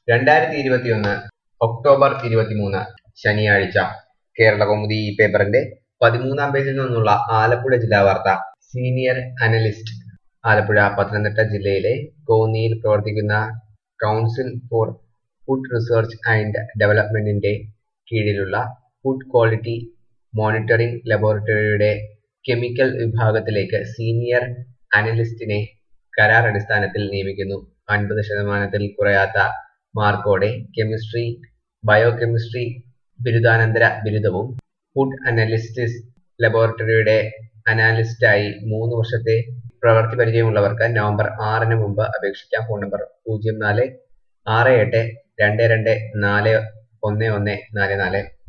രണ്ടായിരത്തി ഇരുപത്തിയൊന്ന് ഒക്ടോബർ ഇരുപത്തിമൂന്ന് ശനിയാഴ്ച കേരളകൗമുദി ഈ പേപ്പറിന്റെ പതിമൂന്നാം പേജിൽ നിന്നുള്ള ആലപ്പുഴ ജില്ലാ വാർത്ത സീനിയർ അനലിസ്റ്റ് ആലപ്പുഴ പത്തനംതിട്ട ജില്ലയിലെ കോന്നിയിൽ പ്രവർത്തിക്കുന്ന council for food research and ഡെവലപ്മെന്റിന്റെ കീഴിലുള്ള ഫുഡ് ക്വാളിറ്റി മോണിറ്ററിംഗ് ലബോറട്ടറിയുടെ കെമിക്കൽ വിഭാഗത്തിലേക്ക് സീനിയർ അനലിസ്റ്റിനെ കരാർ അടിസ്ഥാനത്തിൽ നിയമിക്കുന്നു അൻപത് ശതമാനത്തിൽ കുറയാത്ത മാർക്കോടെ കെമിസ്ട്രി ബയോകെമിസ്ട്രി ബിരുദാനന്തര ബിരുദവും ഫുഡ് അനലിസ്റ്റിസ് ലബോറട്ടറിയുടെ അനാലിസ്റ്റായി മൂന്ന് വർഷത്തെ പ്രവൃത്തി പരിചയമുള്ളവർക്ക് നവംബർ ആറിന് മുമ്പ് അപേക്ഷിക്കാം ഫോൺ നമ്പർ പൂജ്യം നാല് ആറ് എട്ട് രണ്ട് രണ്ട് നാല് ഒന്ന് ഒന്ന് നാല് നാല്